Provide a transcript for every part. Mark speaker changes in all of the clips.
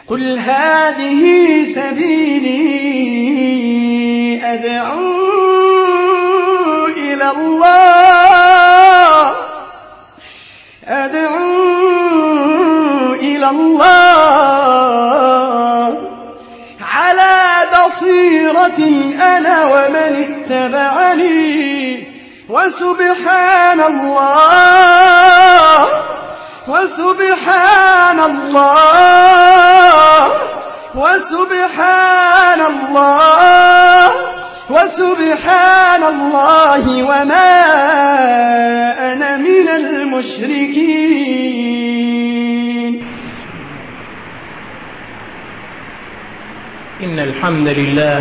Speaker 1: قل هذه سبيلي أدعو إلى الله أدعو إلى الله على بصيرة أنا ومن اتبعني وسبحان الله وسبحان الله وسبحان الله وسبحان الله وما أنا من المشركين
Speaker 2: إن الحمد لله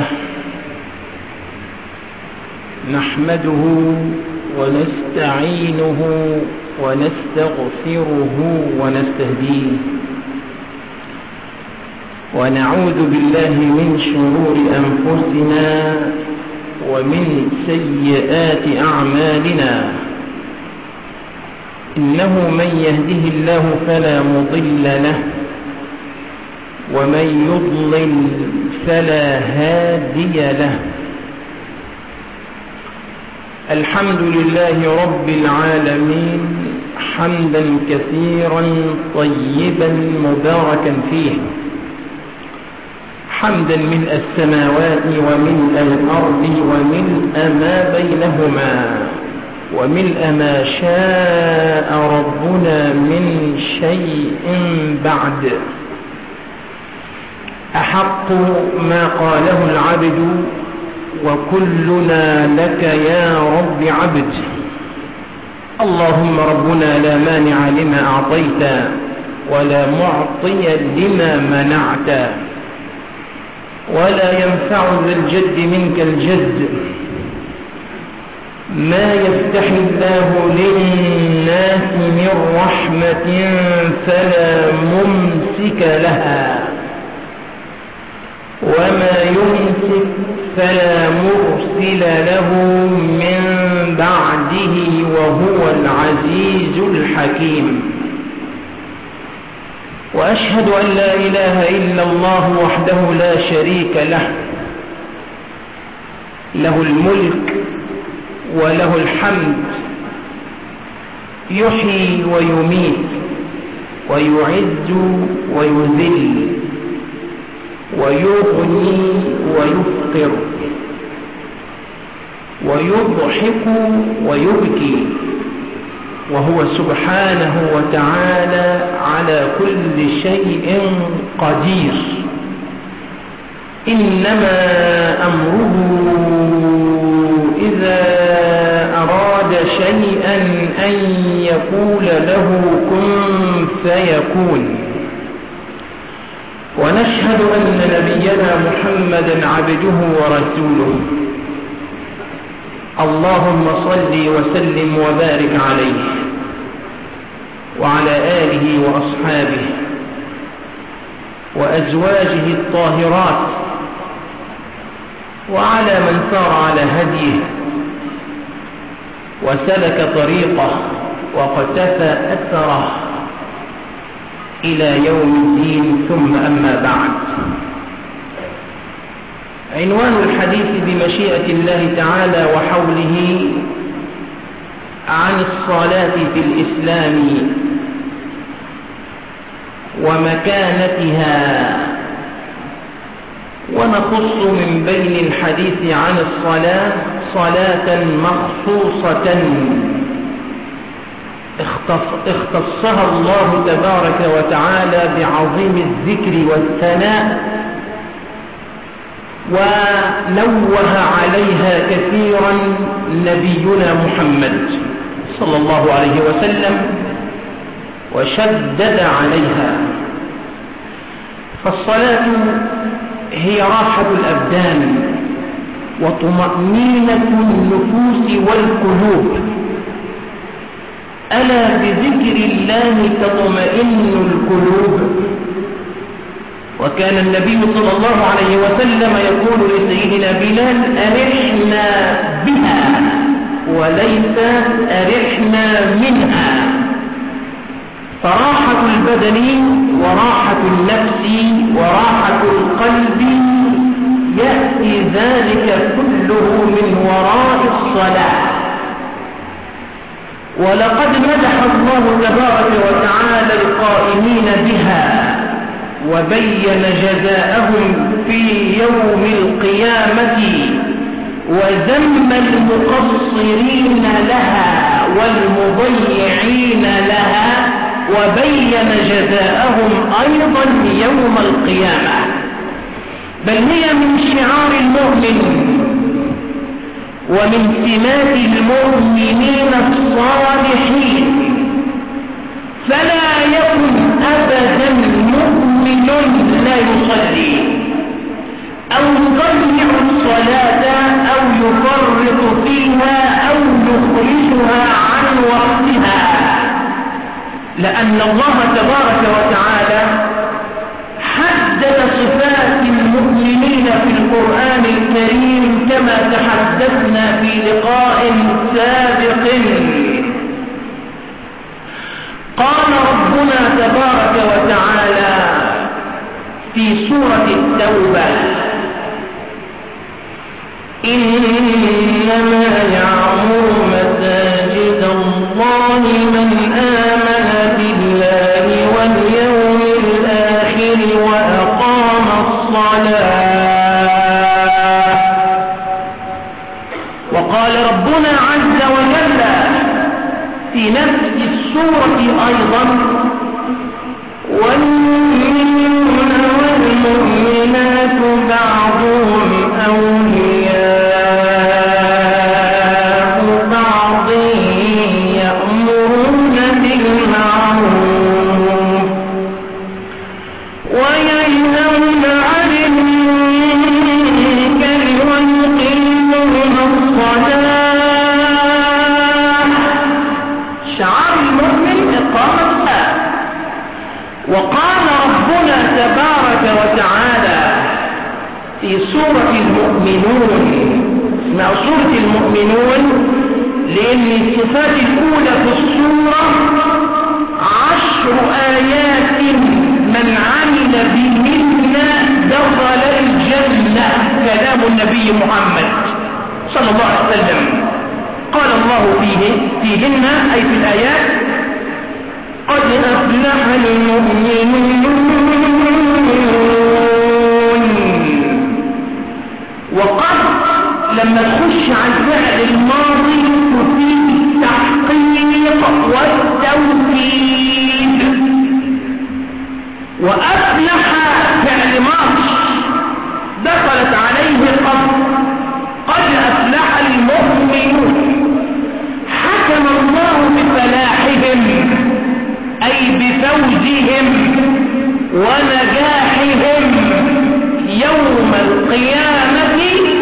Speaker 2: نحمده ونستعينه ونستغفره ونستهديه ونعوذ بالله من شرور أنفسنا ومن سيئات أعمالنا إنه من يهده الله فلا مضل له ومن يضلل فلا هادي له الحمد لله رب العالمين حمدا كثيرا طيبا مباركا فيه حمدا ملء السماوات وملء الأرض وملء ما بينهما وملء ما شاء ربنا من شيء بعد أحق ما قاله العبد وكلنا لك يا رب عبد اللهم ربنا لا مانع لما أعطيت ولا معطي لما منعت ولا ينفع ذا الجد منك الجد ما يفتح الله للناس من رحمة فلا ممسك لها وما يمسك فلا مرسل له من بعده وهو العزيز الحكيم وأشهد أن لا إله إلا الله وحده لا شريك له له الملك وله الحمد يحيي ويميت ويعز ويذل ويغني ويفقر ويضحك ويبكي وهو سبحانه وتعالى على كل شيء قدير إنما أمره إذا أراد شيئا أن يقول له كن فيكون ونشهد أن نبينا محمدا عبده ورسوله اللهم صل وسلم وبارك عليه وعلى آله وأصحابه وأزواجه الطاهرات وعلى من سار على هديه وسلك طريقه وقتفى أثره إلى يوم الدين ثم أما بعد عنوان الحديث بمشيئة الله تعالى وحوله عن الصلاة في الإسلام ومكانتها ونخص من بين الحديث عن الصلاة صلاة مخصوصة اختصها الله تبارك وتعالى بعظيم الذكر والثناء ونوه عليها كثيرا نبينا محمد صلى الله عليه وسلم وشدد عليها فالصلاة هي راحة الأبدان وطمأنينة النفوس والقلوب ألا بذكر الله تطمئن القلوب وكان النبي صلى الله عليه وسلم يقول لسيدنا بلال أرحنا بها وليس أرحنا منها فراحة البدن وراحة النفس كله من وراء الصلاة ولقد مدح الله تبارك وتعالى القائمين بها وبين جزاءهم في يوم القيامة وذم المقصرين لها والمضيعين لها وبين جزاءهم أيضا يوم القيامة بل هي من شعار المؤمن ومن سمات المؤمنين الصالحين فلا يكن أبدا مؤمن لا يصلي أو يضيع الصلاة أو يفرط فيها أو يخرجها عن وقتها لأن الله تبارك وتعالى حدد صفات المؤمنين في القرآن الكريم كما تحدثنا في لقاء سابق قال ربنا تبارك وتعالى في سورة التوبة إنما يعمر مساجد الله من آمن بالله واليوم الآخر وأقام الصلاة وقال ربنا عز وجل في نفس السورة أيضا والمؤمنون والمؤمنات بعضهم أولياء بعض يأمرون بالمعروف وينهون عن المنكر ويقيمون الصلاة شعار المؤمن إقامة الصلاة وقال ربنا تبارك وتعالى في سورة المؤمنون اسمها سورة المؤمنون لأن الصفات الأولى في السورة عشر آيات من عمل بهن دخل الجنة كلام النبي محمد صلى الله عليه وسلم قال الله فيه فيهن أي في الآيات قد أفلح المؤمنون وقد لما تخش على الفعل الماضي تفيد التحقيق والتوكيد وأفلح فعل ماضي دخلت عليه قد قد أفلح المؤمنون حكم الله بفلاحهم أي بفوزهم ونجاحهم يوم القيامة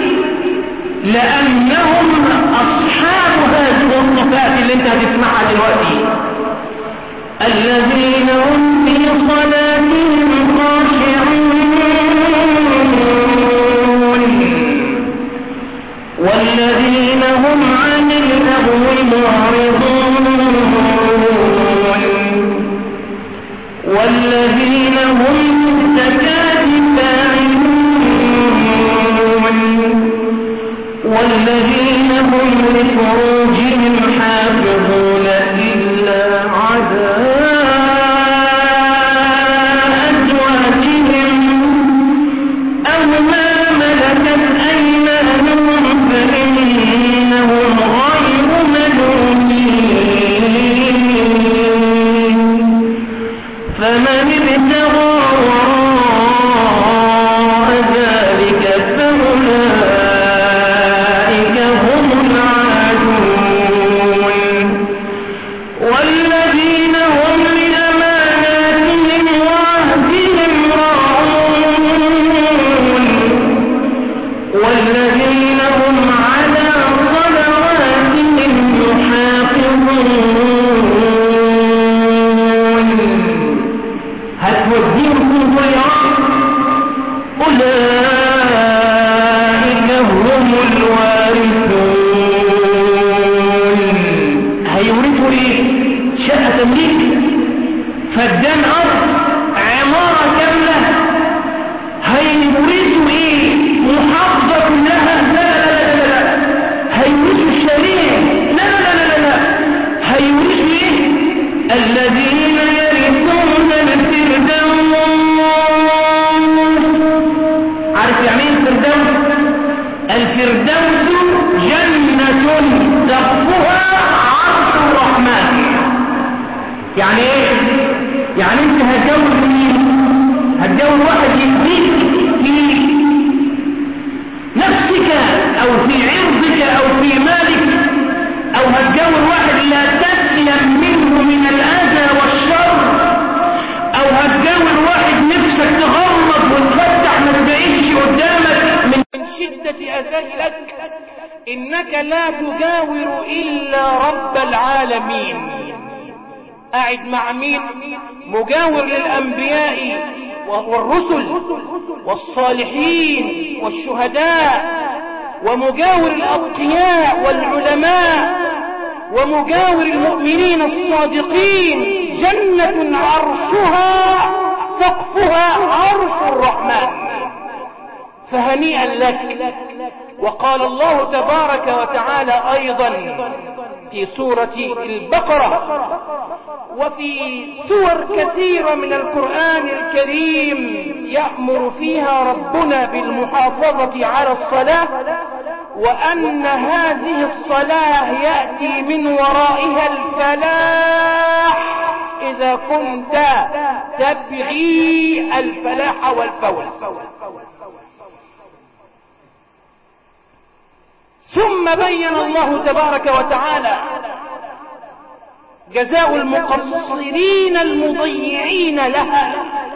Speaker 2: لأنهم أصحاب هذه الصفات اللي انت هتسمعها دلوقتي الذين هم في صلاتهم خاشعون والذين هم عن اللغو معرضون والذين هم للزكاة فاعلون والذين هم لفروجهم حافظون إلا عذاب
Speaker 3: إنك لا تجاور إلا رب العالمين قاعد مع مين مجاور للأنبياء والرسل والصالحين والشهداء ومجاور الأتقياء والعلماء ومجاور المؤمنين الصادقين جنة عرشها سقفها عرش الرحمن فهنيئا لك وقال الله تبارك وتعالى أيضا في سورة البقرة وفي سور كثيرة من القرآن الكريم يأمر فيها ربنا بالمحافظة على الصلاة وأن هذه الصلاة يأتي من ورائها الفلاح إذا كنت تبغي الفلاح والفوز ثم بين الله تبارك وتعالى جزاء المقصرين المضيعين لها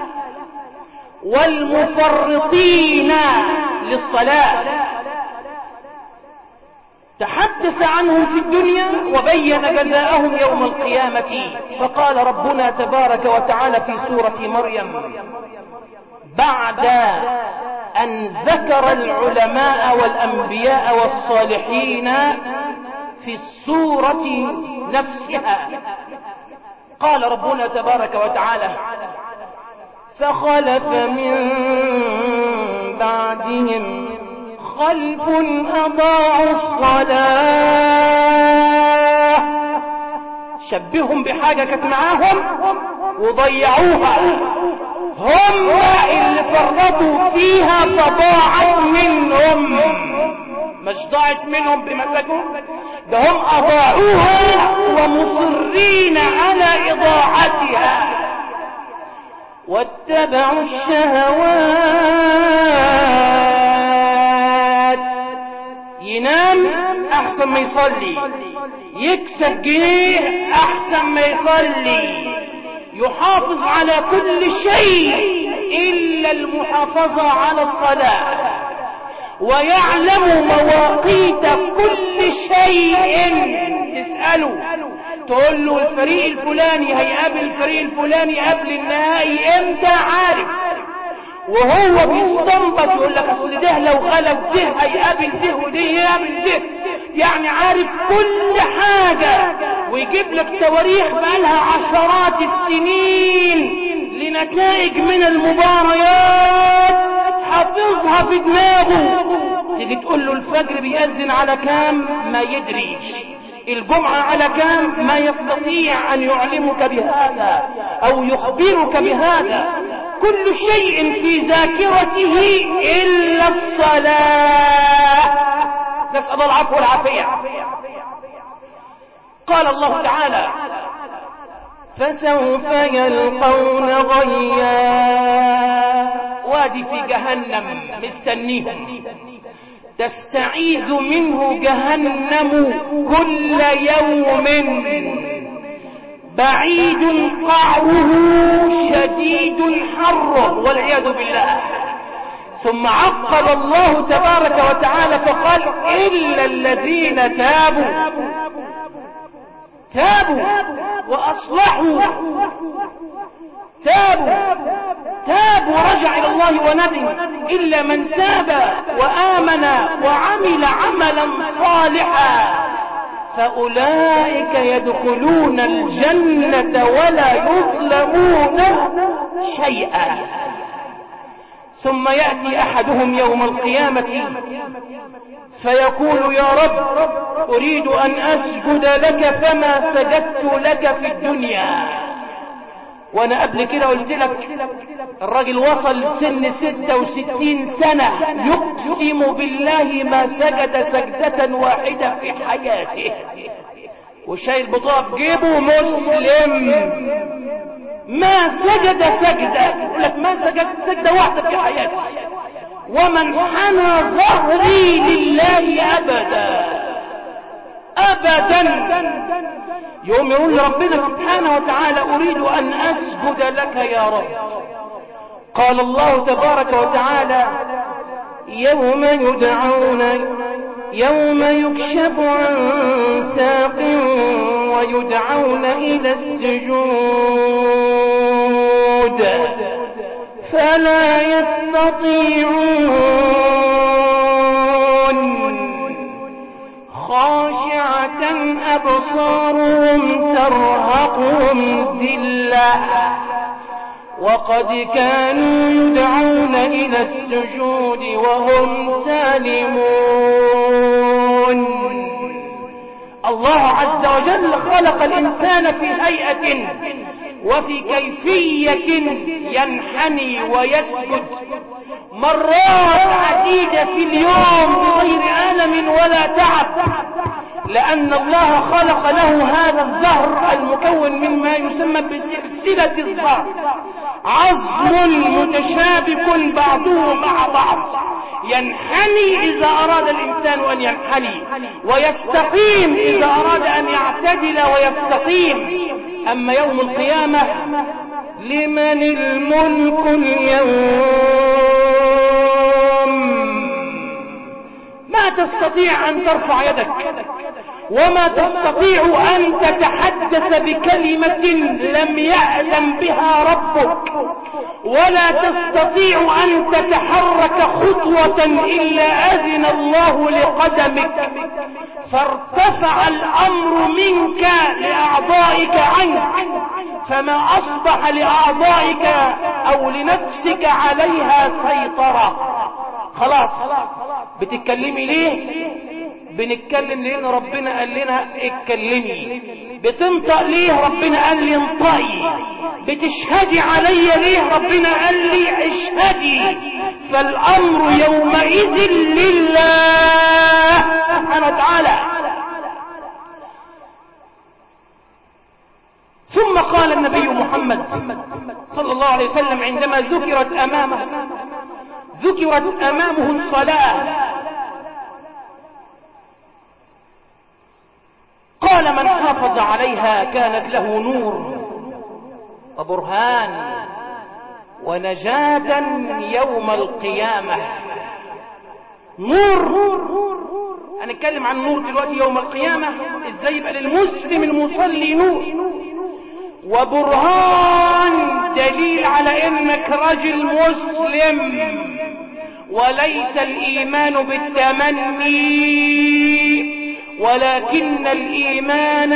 Speaker 3: والمفرطين للصلاة تحدث عنهم في الدنيا وبين جزاءهم يوم القيامة فقال ربنا تبارك وتعالى في سورة مريم بعد أن ذكر العلماء والأنبياء والصالحين في السورة نفسها قال ربنا تبارك وتعالى فخلف من بعدهم خلف أضاعوا الصلاة شبههم بحاجة كانت معاهم وضيعوها هم اللي فرطوا فيها فضاعت منهم مش ضاعت منهم بمزاجهم ده هم أضاعوها ومصرين على إضاعتها واتبعوا الشهوات ينام أحسن ما يصلي يكسب جنيه أحسن ما يصلي يحافظ على كل شيء إلا المحافظة على الصلاة ويعلم مواقيت كل شيء تسأله تقول له الفريق الفلاني هيقابل الفريق الفلاني قبل النهائي امتى عارف وهو بيستنبط يقول لك اصل ده لو غلب ده هيقابل ده وده يقابل ده يعني عارف كل حاجة ويجيب لك تواريخ بقالها عشرات السنين لنتائج من المباريات حافظها في دماغه تيجي تقول له الفجر بيأذن على كام ما يدريش الجمعة على كام ما يستطيع أن يعلمك بهذا أو يخبرك بهذا كل شيء في ذاكرته إلا الصلاة نسأل العفو والعافية قال الله تعالى فسوف يلقون غيا وادي في جهنم مستنيهم تستعيذ منه جهنم كل يوم بعيد قعره شديد حره والعياذ بالله ثم عقب الله تبارك وتعالى فقال إلا الذين تابوا تابوا وأصلحوا تابوا تاب ورجع إلى الله وندم إلا من تاب وآمن وعمل عملا صالحا فأولئك يدخلون الجنة ولا يظلمون شيئا ثم يأتي أحدهم يوم القيامة فيقول يا رب أريد أن أسجد لك فما سجدت لك في الدنيا وانا قبل كده قلت لك الراجل وصل سن ستة وستين سنة يقسم بالله ما سجد سجدة واحدة في حياته وشايل بطاقة في جيبه مسلم ما سجد سجدة يقول لك ما سجد سجدة واحدة في حياتي ومن حنى ظهري لله أبدا أبدا يوم يقول ربنا سبحانه وتعالى أريد أن أسجد لك يا رب قال الله تبارك وتعالى يوم يدعون يوم يكشف عن ساق ويدعون إلى السجود فلا يستطيعون خاشعة أبصارهم ترهقهم ذلة وقد كانوا يدعون إلى السجود وهم سالمون الله عز وجل خلق الإنسان في هيئة وفي كيفية ينحني ويسجد مرات عديدة في اليوم بغير ألم ولا تعب لأن الله خلق له هذا الظهر المكون مما يسمى بسلسلة الظهر عظم متشابك بعضه مع بعض ينحني إذا أراد الإنسان أن ينحني ويستقيم إذا أراد أن يعتدل ويستقيم أما يوم القيامة لمن الملك اليوم ما تستطيع أن ترفع يدك وما تستطيع أن تتحدث بكلمة لم يأذن بها ربك ولا تستطيع أن تتحرك خطوة إلا أذن الله لقدمك فارتفع الأمر منك لأعضائك عنك فما أصبح لأعضائك أو لنفسك عليها سيطرة خلاص بتتكلمي ليه بنتكلم لان ربنا قال لنا اتكلمي بتنطق ليه ربنا قال لي انطقي بتشهدي علي ليه ربنا قال لي اشهدي فالامر يومئذ لله سبحانه وتعالى ثم قال النبي محمد صلى الله عليه وسلم عندما ذكرت امامه ذكرت امامه الصلاه قال من حافظ عليها كانت له نور وبرهان ونجاة يوم القيامة نور هنتكلم عن نور دلوقتي يوم القيامة ازاي يبقى للمسلم المصلي نور وبرهان دليل على انك رجل مسلم وليس الايمان بالتمني ولكن الإيمان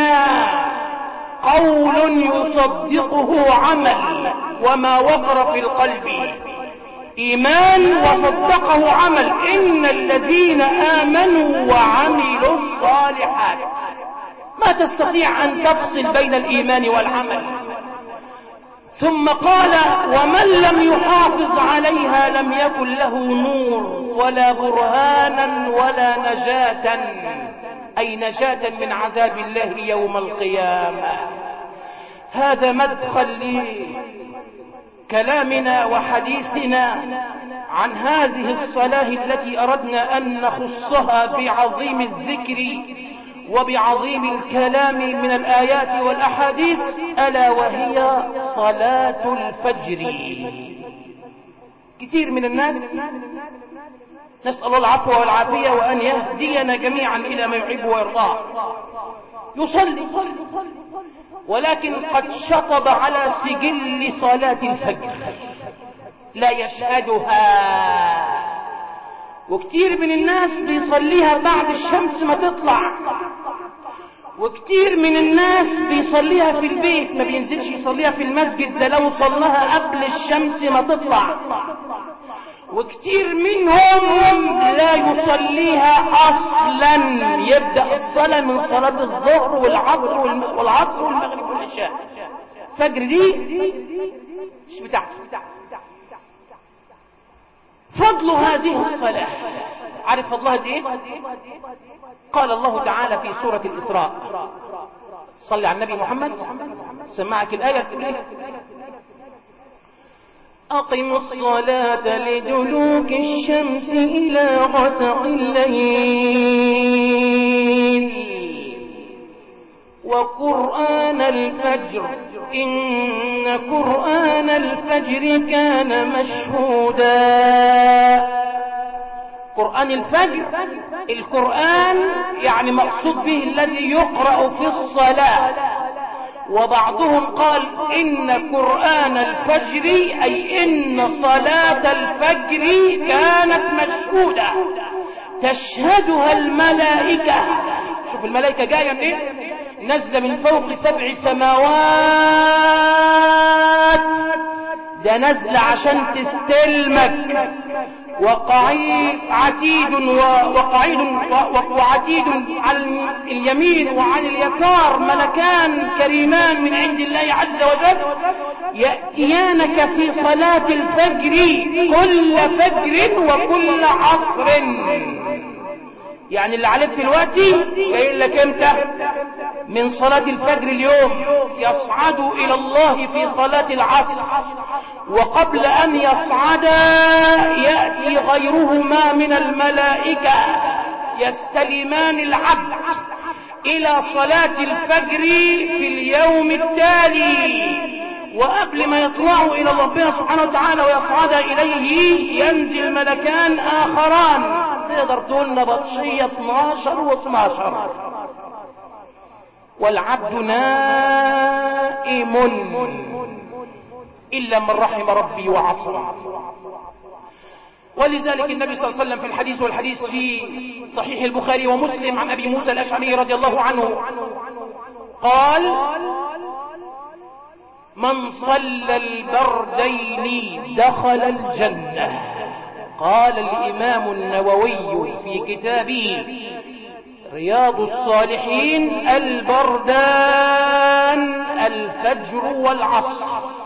Speaker 3: قول يصدقه عمل وما وقر في القلب إيمان وصدقه عمل إن الذين آمنوا وعملوا الصالحات ما تستطيع أن تفصل بين الإيمان والعمل ثم قال ومن لم يحافظ عليها لم يكن له نور ولا برهانا ولا نجاة أي نجاة من عذاب الله يوم القيامة هذا مدخل لكلامنا وحديثنا عن هذه الصلاة التي أردنا أن نخصها بعظيم الذكر وبعظيم الكلام من الآيات والأحاديث ألا وهي صلاة الفجر كثير من الناس نسأل الله العفو والعافية وأن يهدينا جميعا إلى ما يحب ويرضاه يصلي ولكن قد شطب على سجل صلاة الفجر لا يشهدها وكتير من الناس بيصليها بعد الشمس ما تطلع وكتير من الناس بيصليها في البيت ما بينزلش يصليها في المسجد ده لو صلىها قبل الشمس ما تطلع وكتير منهم لا يصليها اصلا يبدأ الصلاة من صلاة الظهر والعصر والعصر والمغرب والعشاء فجر دي مش بتاعته فضل هذه الصلاة عارف فضلها دي ايه قال الله تعالى في سورة الإسراء صلي على النبي محمد سمعك الآية تقول ايه أقم الصلاة لدلوك الشمس إلى غسق الليل وقرآن الفجر إن قرآن الفجر كان مشهودا قرآن الفجر القرآن يعني مقصود به الذي يقرأ في الصلاة وبعضهم قال إن قرآن الفجر أي إن صلاة الفجر كانت مشهودة تشهدها الملائكة شوف الملائكة جاية منين نزل من فوق سبع سماوات ده نزل عشان تستلمك وقعيد عتيد وقعيد وعتيد عن اليمين وعن اليسار ملكان كريمان من عند الله عز وجل يأتيانك في صلاة الفجر كل فجر وكل عصر يعني اللي عليك دلوقتي جاي لك امتى من صلاة الفجر اليوم يصعد الى الله في صلاة العصر وقبل ان يصعد يأتي غيرهما من الملائكة يستلمان العبد الى صلاة الفجر في اليوم التالي وقبل ما يطلعوا الى ربنا سبحانه وتعالى ويصعد اليه ينزل ملكان اخران تقدر تقولنا بطشية 12 و12 والعبد نائم إلا من رحم ربي وعصى ولذلك النبي صلى الله عليه وسلم في الحديث والحديث في صحيح البخاري ومسلم عن أبي موسى الأشعري رضي الله عنه قال من صلى البردين دخل الجنة قال الإمام النووي في كتابه رياض الصالحين البردان الفجر والعصر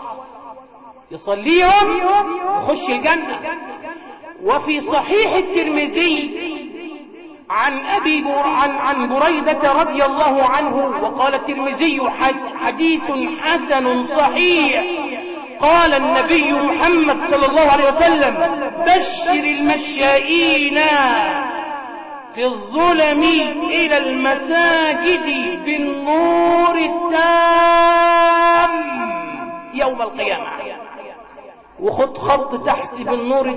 Speaker 3: يصليهم يخش الجنة وفي صحيح الترمذي عن أبي بر... عن عن بريدة رضي الله عنه وقال الترمذي حديث حسن صحيح قال النبي محمد صلى الله عليه وسلم بشر المشائين في الظلم إلى المساجد بالنور التام يوم القيامة وخد خط تحت بالنور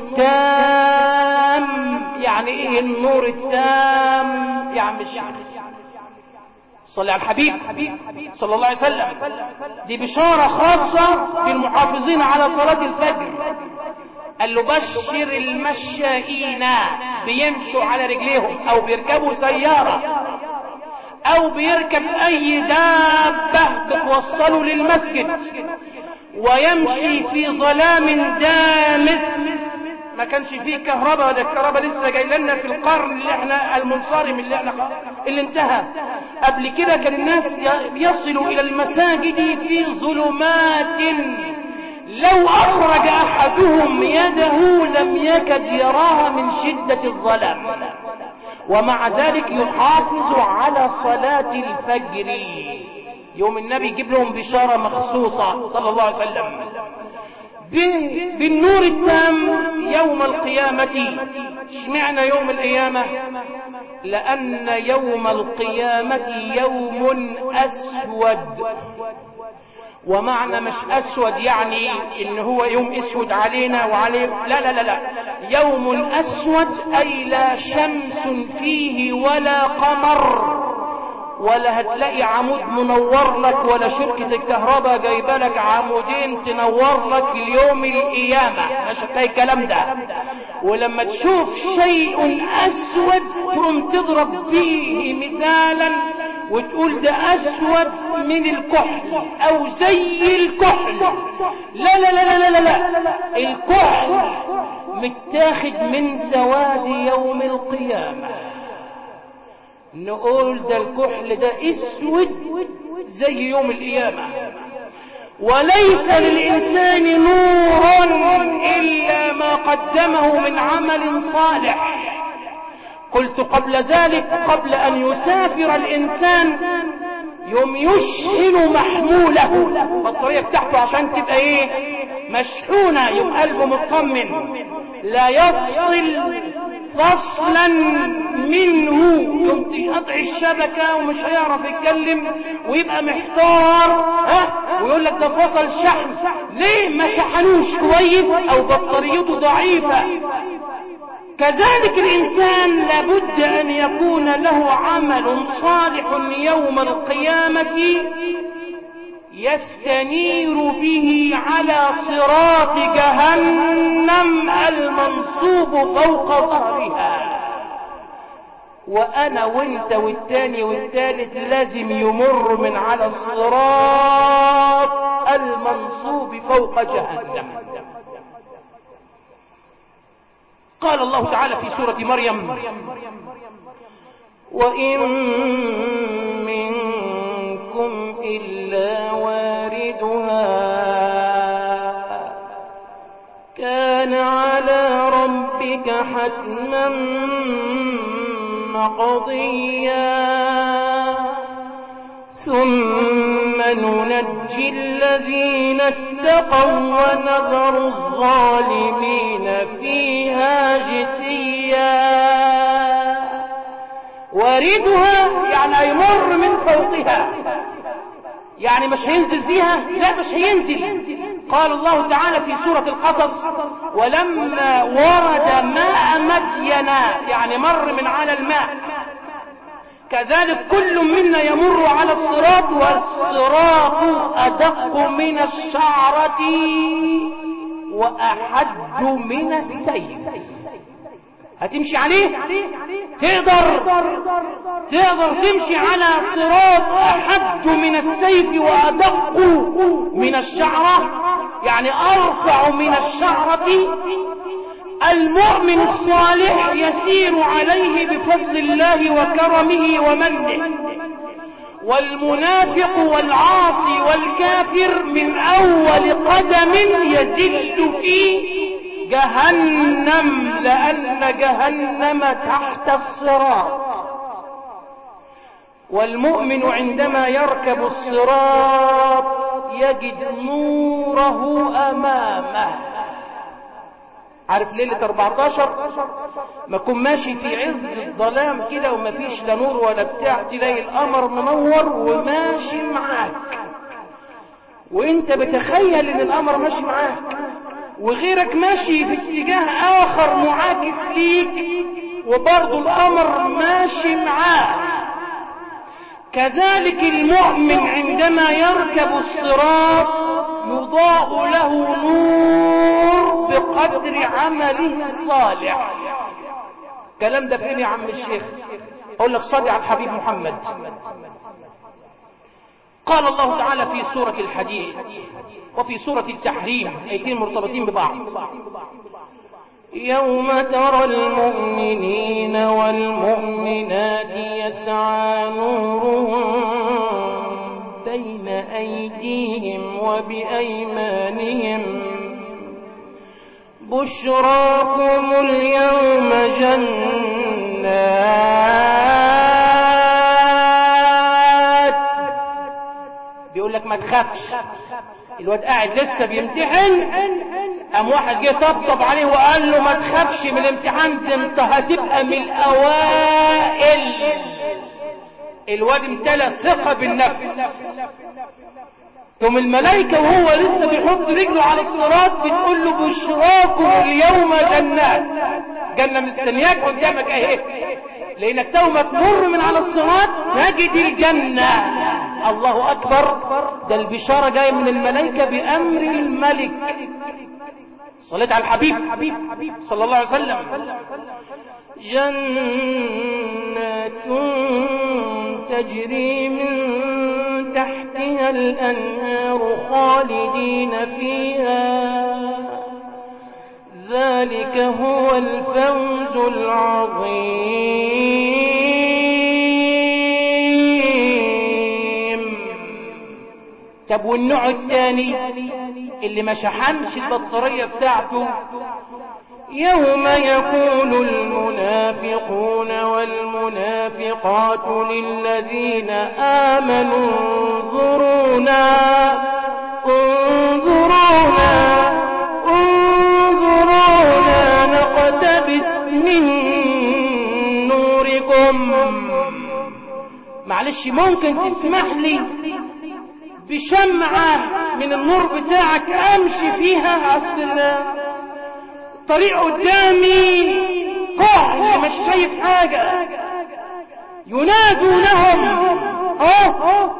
Speaker 3: التام يعني ايه النور التام يا عم الشيخ صلى على الحبيب صلى الله عليه وسلم دي بشارة خاصة بالمحافظين على صلاة الفجر قال له بشر المشائين بيمشوا على رجليهم او بيركبوا سيارة او بيركب اي دابة بتوصله للمسجد ويمشي في ظلام دامس ما كانش فيه كهرباء ده الكهرباء لسه جاي لنا في القرن اللي احنا المنصرم اللي احنا اللي انتهى قبل كده كان الناس يصلوا الى المساجد في ظلمات لو اخرج احدهم يده لم يكد يراها من شدة الظلام ومع ذلك يحافظ على صلاة الفجر يوم النبي يجيب لهم بشارة مخصوصة صلى الله عليه وسلم بالنور التام يوم القيامة اشمعنى يوم القيامة لأن يوم القيامة يوم أسود ومعنى مش أسود يعني إن هو يوم أسود علينا وعليه لا لا لا لا يوم أسود أي لا شمس فيه ولا قمر ولا هتلاقي عمود منور لك ولا شركة الكهرباء جايبه لك عمودين تنور لك اليوم القيامة مش هتلاقي الكلام ده ولما تشوف شيء اسود تقوم تضرب به مثالا وتقول ده اسود من الكحل او زي الكحل لا لا لا لا لا لا, لا. الكحل متاخد من سواد يوم القيامه نقول ده الكحل ده اسود زي يوم القيامة وليس للإنسان نور إلا ما قدمه من عمل صالح قلت قبل ذلك قبل أن يسافر الإنسان يوم يشحن محموله البطارية بتاعته عشان تبقى ايه مشحونة يبقى قلبه مطمن لا يفصل فصلا منه يوم قطع الشبكة ومش هيعرف يتكلم ويبقى محتار ها ويقول لك ده فصل شحن ليه ما شحنوش كويس او بطاريته ضعيفة كذلك الإنسان لابد أن يكون له عمل صالح يوم القيامة يستنير به على صراط جهنم المنصوب فوق ظهرها وأنا وانت والتاني والتالت لازم يمر من على الصراط المنصوب فوق جهنم قال الله تعالى في سورة مريم وإن منكم إلا واردها كان على ربك حتما مقضيا ثم ننجي الذين اتقوا ونذر الظالمين فيها جثيا واردها يعني هيمر من فوقها يعني مش هينزل فيها لا مش هينزل قال الله تعالى في سورة القصص ولما ورد ماء مدينا يعني مر من على الماء كذلك كل منا يمر على الصراط والصراط أدق من الشعرة وأحد من السيف هتمشي عليه تقدر تقدر تمشي على صراط أحد من السيف وأدق من الشعرة يعني أرفع من الشعرة المؤمن الصالح يسير عليه بفضل الله وكرمه ومنه والمنافق والعاصي والكافر من أول قدم يزل في جهنم لأن جهنم تحت الصراط والمؤمن عندما يركب الصراط يجد نوره أمامه عارف ليلة 14 ما كن ماشي في عز الظلام كده وما فيش لا نور ولا بتاع تلاقي القمر منور وماشي معاك وانت بتخيل ان القمر ماشي معاك وغيرك ماشي في اتجاه اخر معاكس ليك وبرضه القمر ماشي معاه كذلك المؤمن عندما يركب الصراط يضاء له نور بقدر عمله الصالح كلام ده فين يا عم الشيخ اقول لك صلي على الحبيب محمد قال الله تعالى في سورة الحديد وفي سورة التحريم ايتين مرتبطين ببعض يوم ترى المؤمنين والمؤمنات يسعى نورهم بين أيديهم وبأيمانهم بشراكم اليوم جنات بيقول لك ما تخافش الواد قاعد لسه بيمتحن قام واحد جه طبطب عليه وقال له ما تخافش من الامتحان ده انت هتبقى من الاوائل الواد امتلى ثقة بالنفس ثم الملائكة وهو لسه بيحط رجله على الصراط بتقول له بشراكم اليوم جنات جنة مستنياك قدامك اهي لانك تو ما تمر من على الصراط تجد الجنة الله اكبر ده البشارة جاية من الملائكة بامر الملك صليت على الحبيب صلى الله عليه وسلم جنات تجري من تحتها الأنهار خالدين فيها ذلك هو الفوز العظيم طب والنوع الثاني اللي ما شحنش البطارية بتاعته يوم يقول المنافقون والمنافقات للذين آمنوا انظرونا انظرونا معلش ممكن تسمح لي بشمعة من النور بتاعك امشي فيها اصل الطريق قدامي قاع مش شايف حاجة ينادونهم اه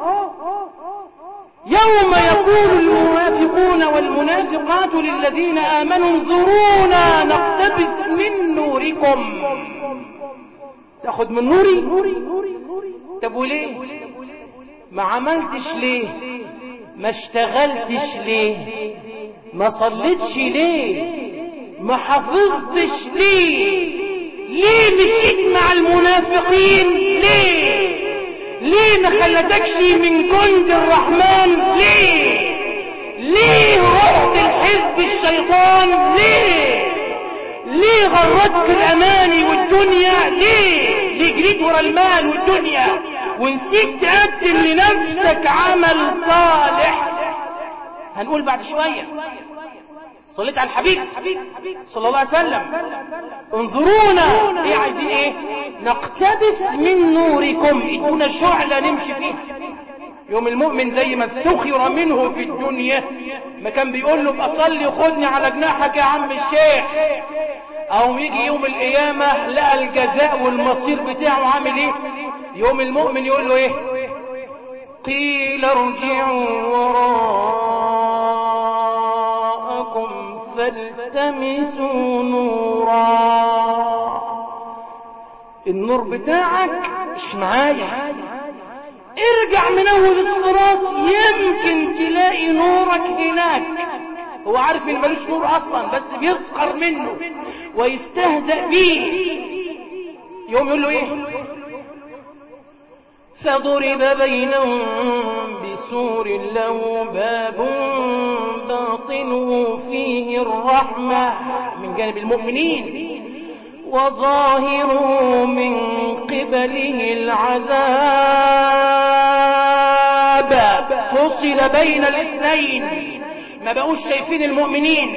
Speaker 3: يوم يقول المنافقون والمنافقات للذين آمنوا انظرونا نقتبس من نوركم تاخد من نوري طب وليه ما عملتش ليه ما اشتغلتش ليه ما صليتش ليه ما حفظتش ليه ليه مشيت مع المنافقين ليه ليه ما خلتكش من جند الرحمن ليه ليه رحت الحزب الشيطان ليه ليه غرتك الاماني والدنيا ليه ليه جريت ورا المال والدنيا ونسيت تقدم لنفسك عمل صالح هنقول بعد شوية صليت على الحبيب صلى الله عليه وسلم انظرونا ايه عايزين ايه نقتبس من نوركم ادونا شعلة نمشي فيها يوم المؤمن زي ما سخر منه في الدنيا ما كان بيقول له بأصلي خدني على جناحك يا عم الشيخ او يجي يوم القيامة لقى الجزاء والمصير بتاعه عامل ايه يوم المؤمن يقول له ايه قيل ارجعوا وراءكم فالتمسوا نورا النور بتاعك مش معايا ارجع من اول الصراط يمكن تلاقي نورك هناك هو عارف ان ملوش نور اصلا بس بيسخر منه ويستهزأ بيه يوم يقول له ايه فضرب بينهم بسور له باب باطنه فيه الرحمة من جانب المؤمنين وظاهره من قبله العذاب فصل بين الاثنين ما بقوش شايفين المؤمنين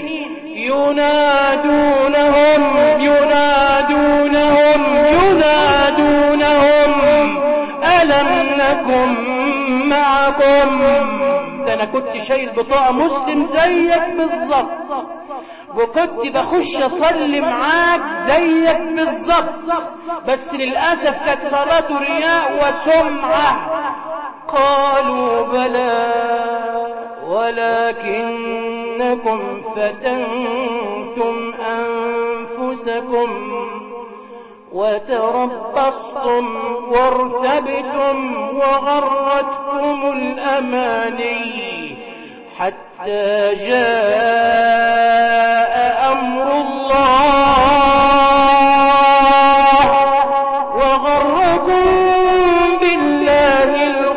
Speaker 3: ينادونهم ينادونهم ينادونهم ألم نكن معكم ده أنا كنت شايل بطاقة مسلم زيك بالظبط وكنت بخش أصلي معاك زيك بالظبط بس للأسف كانت صلاة رياء وسمعة قالوا بلى ولكنكم فتنتم أنفسكم وتربصتم وارتبتم وغرتكم الأماني حتى جاء أمر الله وغركم بالله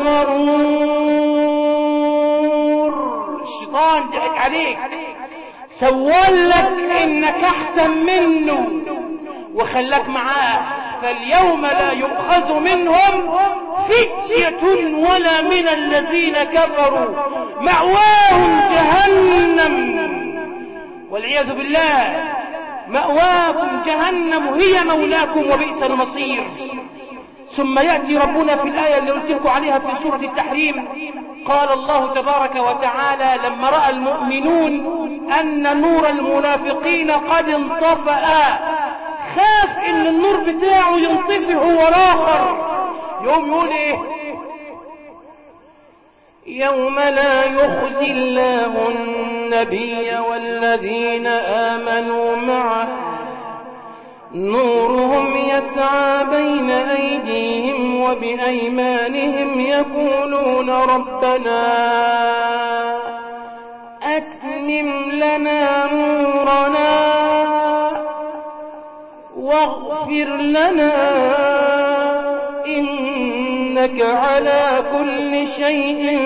Speaker 3: الغرور الشيطان ضحك عليك سول لك انك احسن منه وخلاك معاه فاليوم لا يؤخذ منهم فتية ولا من الذين كفروا مأواهم جهنم والعياذ بالله مأواكم جهنم هي مولاكم وبئس المصير ثم يأتي ربنا في الآية اللي قلت لكم عليها في سورة التحريم قال الله تبارك وتعالى لما رأى المؤمنون أن نور المنافقين قد انطفأ خاف ان النور بتاعه ينطفئ هو الاخر يوم يقول ايه يوم لا يخزي الله النبي والذين آمنوا معه نورهم يسعى بين أيديهم وبأيمانهم يقولون ربنا أتمم لنا نورنا واغفر لنا إنك على كل شيء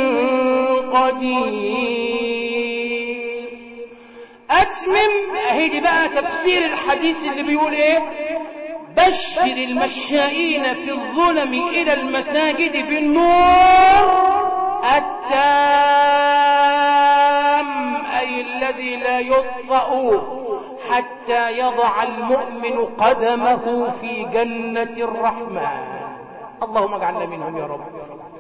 Speaker 3: قدير أتمم هيدي بقى تفسير الحديث اللي بيقول ايه بشر المشائين في الظلم إلى المساجد بالنور التام أي الذي لا يطفأ حتى يضع المؤمن قدمه في جنة الرحمن اللهم اجعلنا منهم يا رب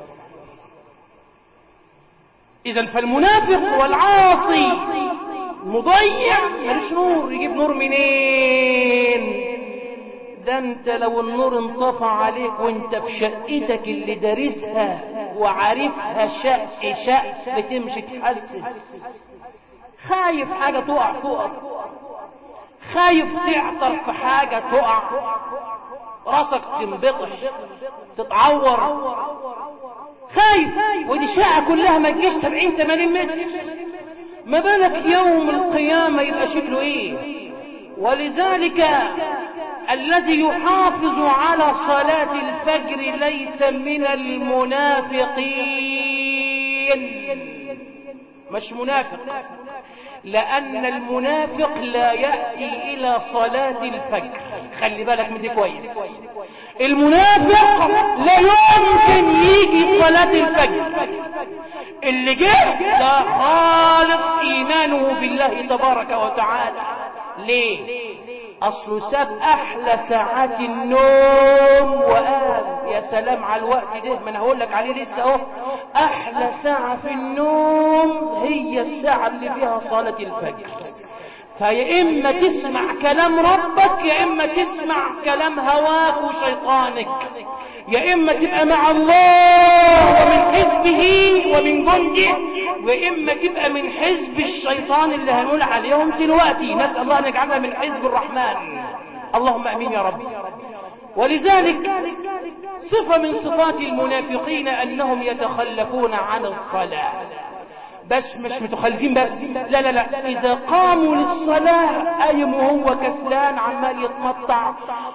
Speaker 3: اذا فالمنافق والعاصي مضيع ملوش نور يجيب نور منين ده انت لو النور انطفى عليك وانت في شقتك اللي دارسها وعارفها شق شق بتمشي تحسس خايف حاجة تقع فوقك خايف تعطر في حاجة تقع راسك تنبطح تتعور خايف ودي شقة كلها ما تجيش 70 80 متر ما بالك يوم القيامة يبقى شكله ايه ولذلك الذي يحافظ على صلاة الفجر ليس من المنافقين مش منافق لأن المنافق لا يأتي إلى صلاة الفجر خلي بالك من دي كويس المنافق لا يمكن يجي صلاة الفجر اللي جه ده خالص إيمانه بالله تبارك وتعالى ليه أصله ساب أحلى ساعات النوم وقال يا سلام على الوقت ده ما أنا هقول لك عليه لسه أهو أحلى ساعة في النوم هي الساعة اللي فيها صلاة الفجر فيا إما تسمع كلام ربك يا إما تسمع كلام هواك وشيطانك يا إما تبقى مع الله ومن حزبه ومن جنده وإما تبقى من حزب الشيطان اللي هنقول عليهم دلوقتي نسأل الله أن يجعلنا من حزب الرحمن اللهم أمين يا رب ولذلك صفة من صفات المنافقين أنهم يتخلفون عن الصلاة بس مش متخلفين بس لا لا لا إذا قاموا للصلاة قايم وهو كسلان عمال يتمطع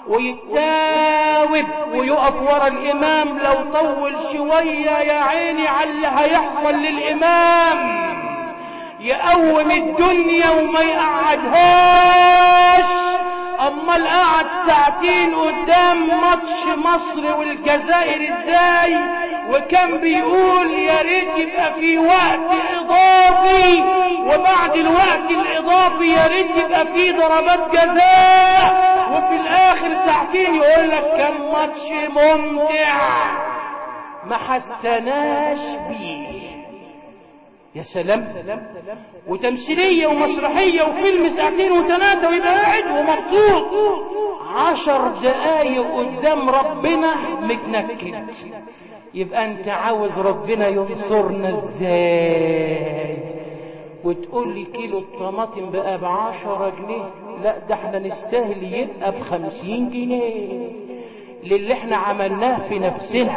Speaker 3: ويتاوب ويقف ورا الإمام لو طول شوية يا عيني على اللي هيحصل للإمام يقوم الدنيا وما يقعدهاش اما قعد ساعتين قدام ماتش مصر والجزائر ازاي وكان بيقول يا ريت يبقى في وقت اضافي وبعد الوقت الاضافي يا ريت يبقى في ضربات جزاء وفي الاخر ساعتين يقول لك كان ماتش ممتع ما حسناش بيه يا سلام وتمثيلية ومسرحية وفيلم ساعتين وثلاثة ويبقى قاعد ومبسوط عشر دقايق قدام ربنا متنكد يبقى انت عاوز ربنا ينصرنا ازاي وتقول لي كيلو الطماطم بقى بعشرة جنيه لا ده احنا نستاهل يبقى بخمسين جنيه للي احنا عملناه في نفسنا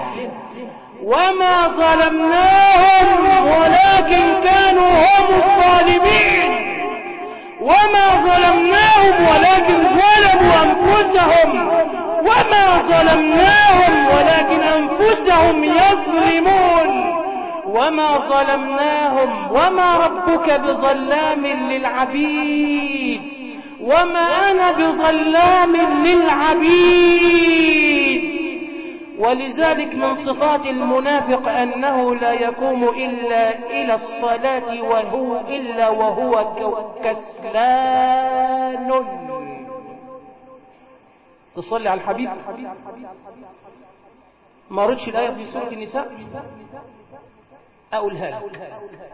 Speaker 3: وما ظلمناهم ولكن كانوا هم الظالمين وما ظلمناهم ولكن ظلموا أنفسهم وما ظلمناهم ولكن أنفسهم يظلمون وما ظلمناهم وما ربك بظلام للعبيد وما أنا بظلام للعبيد ولذلك من صفات المنافق أنه لا يقوم إلا إلى الصلاة وهو إلا وهو كسلان تصلي على الحبيب ما ردش الآية في سورة النساء أقولها لك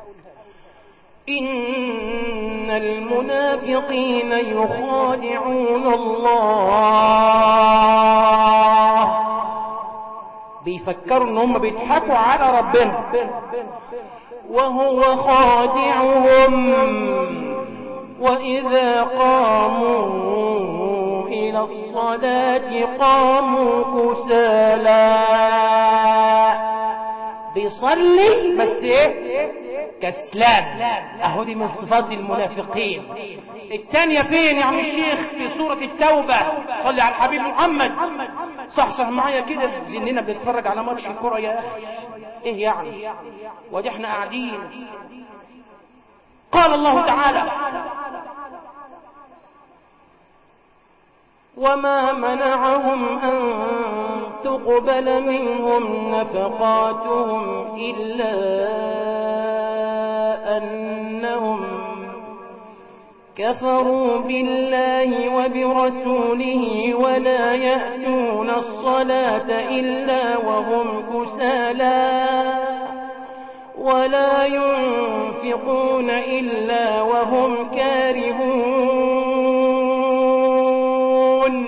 Speaker 3: إن المنافقين يخادعون الله بيفكروا ان هم بيضحكوا على ربنا وهو خادعهم واذا قاموا الى الصلاه قاموا كسالى بيصلي بس ايه كسلان اهو دي من صفات المنافقين الثانية فين يا عم الشيخ في سورة التوبة صلي على الحبيب محمد صحصح معايا كده زننا بنتفرج على ماتش الكرة يا اخي ايه يعني ودي احنا قاعدين قال الله تعالى وما منعهم أن تقبل منهم نفقاتهم إلا أنهم كفروا بالله وبرسوله ولا يأتون الصلاة إلا وهم كسالى ولا ينفقون إلا وهم كارهون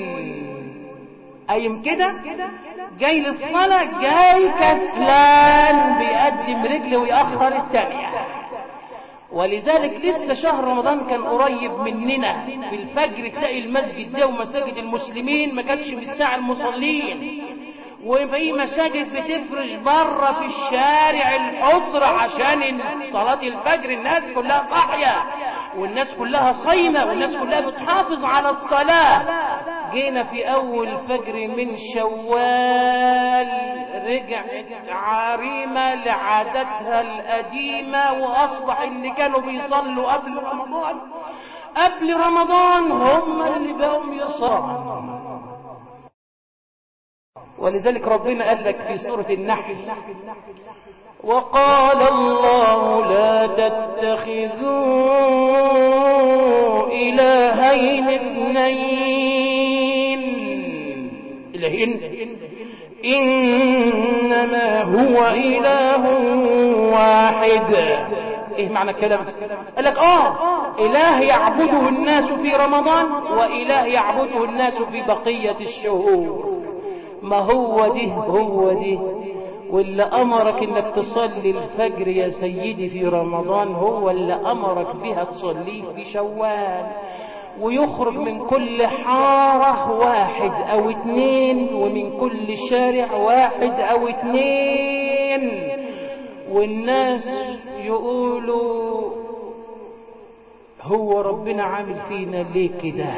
Speaker 3: أيم كده جاي للصلاة جاي كسلان بيقدم رجله ويأخر التانية ولذلك لسه شهر رمضان كان قريب مننا في الفجر تلاقي المسجد ده ومساجد المسلمين ما كانتش من الساعة المصلين وفي مساجد بتفرش بره في الشارع الحصر عشان صلاة الفجر الناس كلها صاحية والناس كلها صايمة والناس كلها بتحافظ على الصلاة جينا في أول فجر من شوال رجعت عارمة لعادتها القديمة وأصبح اللي كانوا بيصلوا قبل رمضان قبل رمضان هم اللي بقوا يصلوا ولذلك ربنا قال لك في سورة النحل وقال الله لا تتخذوا إلهين اثنين إلهين إنما هو إله واحد إيه معنى الكلام قال لك آه إله يعبده الناس في رمضان وإله يعبده الناس في بقية الشهور ما هو ده هو ده واللي أمرك إنك تصلي الفجر يا سيدي في رمضان هو اللي أمرك بها تصليه في شوال ويخرج من كل حارة واحد أو اتنين ومن كل شارع واحد أو اتنين والناس يقولوا هو ربنا عامل فينا ليه كده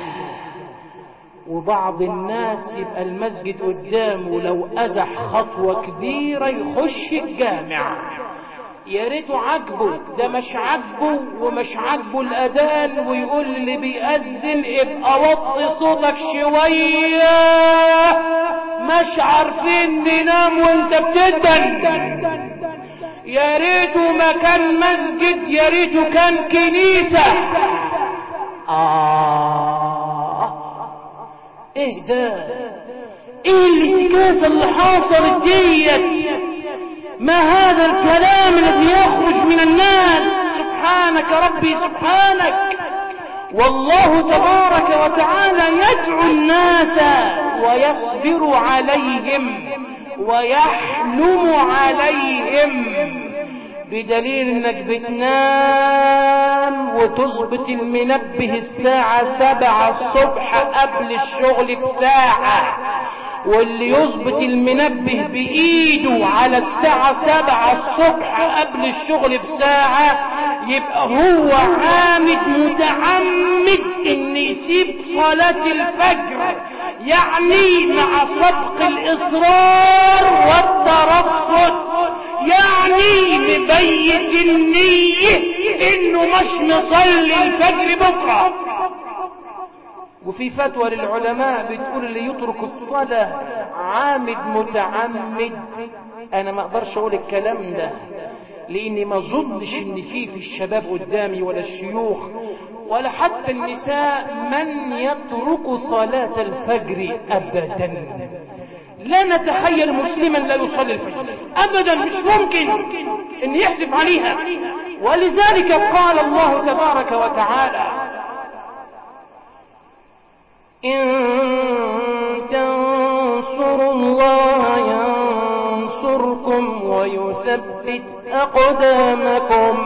Speaker 3: وبعض الناس يبقى المسجد قدامه لو أزح خطوة كبيرة يخش الجامع يا ريته عاجبه ده مش عاجبه ومش عاجبه الأذان ويقول اللي بيأذن ابقى وطي صوتك شوية مش عارفين ننام وانت بتدن يا ريته ما كان مسجد يا ريته كان كنيسة آه ايه ده ايه الانتكاسة اللي حصلت ديت ما هذا الكلام الذي يخرج من الناس سبحانك ربي سبحانك والله تبارك وتعالى يدعو الناس ويصبر عليهم ويحلم عليهم بدليل انك بتنام وتظبط المنبه الساعة سبعة الصبح قبل الشغل بساعة واللي يظبط المنبه بإيده على الساعة سبعة الصبح قبل الشغل بساعة يبقى هو عامد متعمد ان يسيب صلاة الفجر يعني مع سبق الإصرار والترصد يعني مبيت النية انه مش مصلي الفجر بكرة وفي فتوى للعلماء بتقول اللي يترك الصلاة عامد متعمد انا ما اقدرش اقول الكلام ده لاني ما ظنش ان في في الشباب قدامي ولا الشيوخ ولا حتى النساء من يترك صلاة الفجر ابدا لا نتخيل مسلما لا يصلي الفجر ابدا مش ممكن ان يحذف عليها ولذلك قال الله تبارك وتعالى إن تنصروا الله ينصركم ويثبت أقدامكم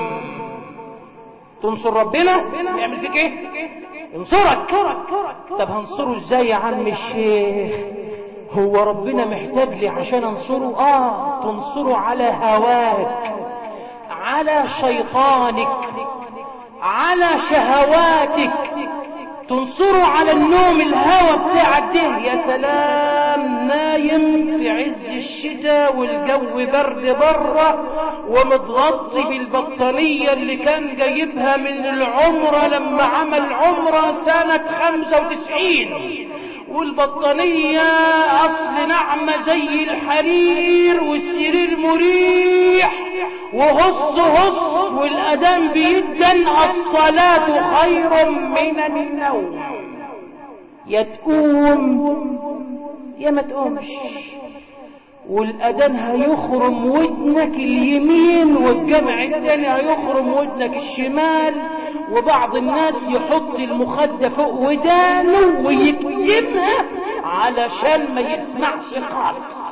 Speaker 3: تنصر ربنا يعمل فيك ايه ينصرك طب هنصره ازاي يا عم الشيخ هو ربنا محتاج لي عشان انصره اه تنصره على هواك على شيطانك على شهواتك تنصره على النوم الهوى بتاعك ده يا سلام نايم في عز الشتاء والجو برد بره ومتغطي بالبطارية اللي كان جايبها من العمرة لما عمل عمرة سنة 95 والبطانية أصل نعمة زي الحرير والسرير مريح وهص هص والأذان بيدن الصلاة خير من النوم يا تقوم يا ما تقومش والأذان هيخرم ودنك اليمين والجمع التاني هيخرم ودنك الشمال وبعض الناس يحط المخدة فوق ودانه ويكتمها علشان ما يسمعش خالص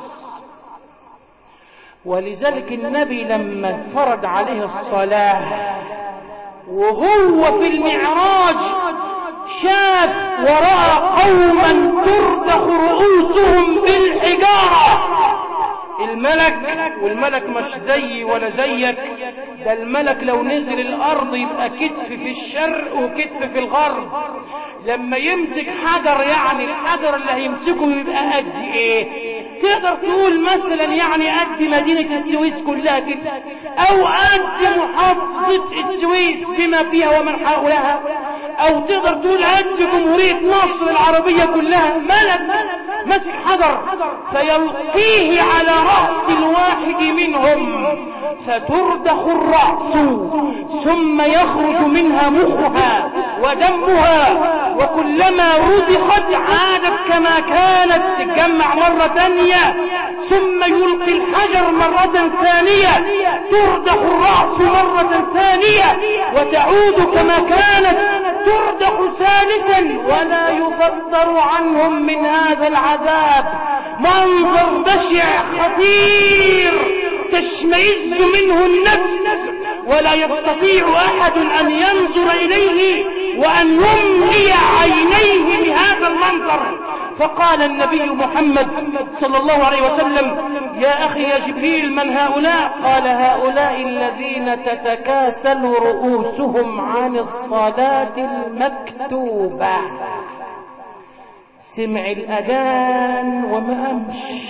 Speaker 3: ولذلك النبي لما فرض عليه الصلاة وهو في المعراج شاف وراء قوما تردخ رؤوسهم بالحجارة الملك والملك مش زيي ولا زيك ده الملك لو نزل الارض يبقى كتف في الشرق وكتف في الغرب لما يمسك حجر يعني الحجر اللي هيمسكه يبقى قد ايه تقدر تقول مثلا يعني قد مدينة السويس كلها كده او قد محافظة السويس بما فيها ومن حولها او تقدر تقول قد جمهورية مصر العربية كلها ملك مسك حجر فيلقيه على رأس الواحد منهم فتردخ الرأس ثم يخرج منها مخها ودمها وكلما رضخت عادت كما كانت تتجمع مرة ثانية ثم يلقي الحجر مرة ثانية تردخ الرأس مرة ثانية وتعود كما كانت تردخ ثالثا ولا يفطر عنهم من هذا العذاب منظر بشع خطير تشمئز منه النفس ولا يستطيع أحد أن ينظر إليه وأن يملي عينيه بهذا المنظر فقال النبي محمد صلى الله عليه وسلم يا أخي يا جبريل من هؤلاء قال هؤلاء الذين تتكاسل رؤوسهم عن الصلاة المكتوبة سمع الأذان وما أمش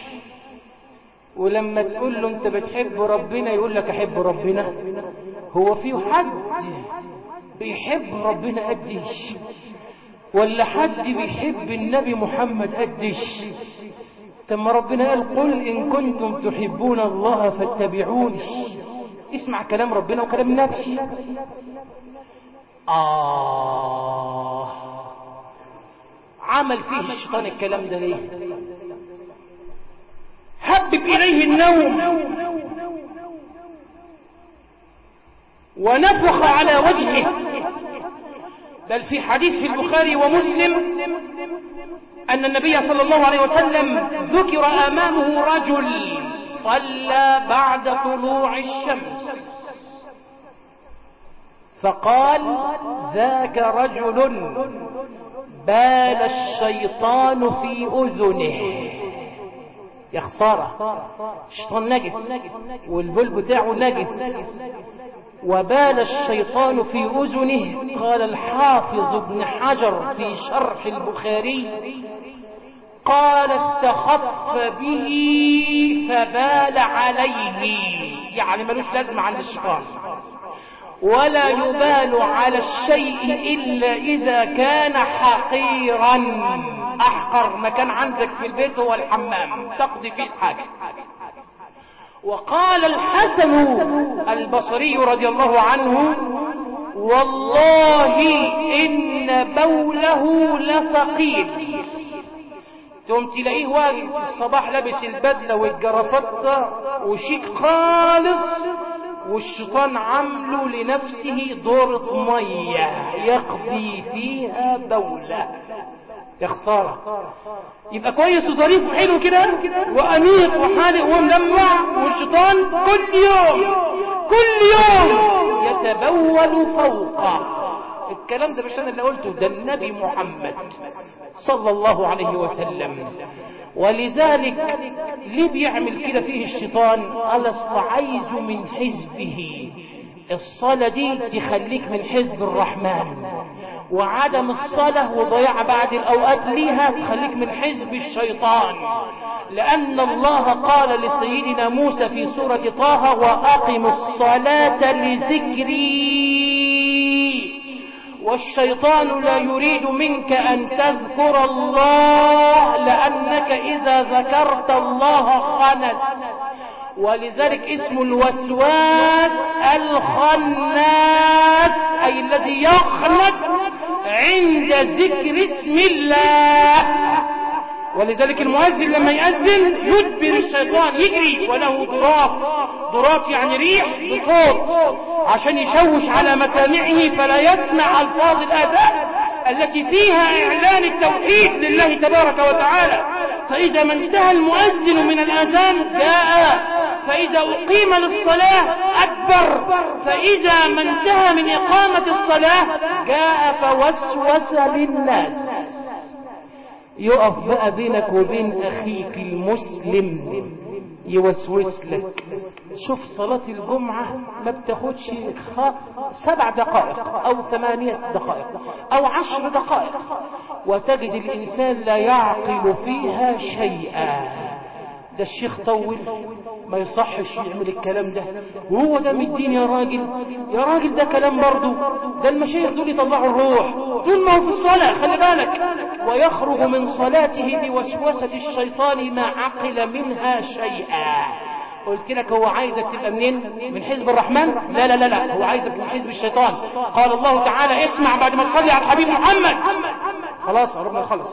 Speaker 3: ولما تقول له انت بتحب ربنا يقول لك احب ربنا هو في حد بيحب ربنا قديش ولا حد بيحب النبي محمد قديش ثم ربنا قال قل ان كنتم تحبون الله فاتبعوني اسمع كلام ربنا وكلام النبي آه عمل فيه الشيطان الكلام ده ليه حبب إليه النوم ونفخ على وجهه بل في حديث في البخاري ومسلم أن النبي صلى الله عليه وسلم ذكر أمامه رجل صلى بعد طلوع الشمس فقال ذاك رجل بال الشيطان في أذنه يا خسارة الشيطان نجس والبول بتاعه نجس وبال الشيطان في أذنه قال الحافظ ابن حجر في شرح البخاري قال استخف به فبال عليه يعني ملوش لازمة عند الشيطان ولا يبال على الشيء إلا إذا كان حقيرا أحقر مكان عندك في البيت هو الحمام تقضي فيه الحاجة وقال الحسن البصري رضي الله عنه والله إن بوله لثقيل تقوم تلاقيه واقف في الصباح لابس البدلة والجرافطة وشيك خالص والشيطان عامله لنفسه دورة مية يقضي فيها بولة يا خسارة يبقى كويس وظريف وحلو كده وأنيق وحالق وملمع والشيطان كل يوم كل يوم يتبول فوقه الكلام ده مش انا اللي قلته ده النبي محمد صلى الله عليه وسلم ولذلك ليه بيعمل كده فيه الشيطان قال اصل عايزه من حزبه الصلاة دي تخليك من حزب الرحمن وعدم الصلاة وضياع بعد الأوقات ليها تخليك من حزب الشيطان لأن الله قال لسيدنا موسى في سورة طه وأقم الصلاة لذكري والشيطان لا يريد منك أن تذكر الله لأنك إذا ذكرت الله خنس ولذلك اسم الوسواس الخناس أي الذي يخنس عند ذكر اسم الله ولذلك المؤذن لما يأذن يدبر الشيطان يجري وله ضراط ضراط يعني ريح بصوت عشان يشوش على مسامعه فلا يسمع ألفاظ الآذان التي فيها إعلان التوحيد لله تبارك وتعالى فإذا ما انتهى المؤذن من الآذان جاء فإذا أقيم للصلاة أكبر فإذا ما انتهى من إقامة الصلاة جاء فوسوس للناس يقف بقى بينك وبين أخيك المسلم يوسوس لك شوف صلاة الجمعة ما بتاخدش خ... سبع دقائق أو ثمانية دقائق أو عشر دقائق وتجد الإنسان لا يعقل فيها شيئا ده الشيخ طول ما يصحش يعمل الكلام ده وهو ده من الدين يا راجل يا راجل ده كلام برضه ده المشايخ دول يطلعوا الروح طول ما هو في الصلاة خلي بالك ويخرج من صلاته بوسوسة الشيطان ما عقل منها شيئا قلت لك هو عايزك تبقى منين من حزب الرحمن لا لا لا لا هو عايزك من حزب الشيطان قال الله تعالى اسمع بعد ما تصلي على الحبيب محمد خلاص قربنا نخلص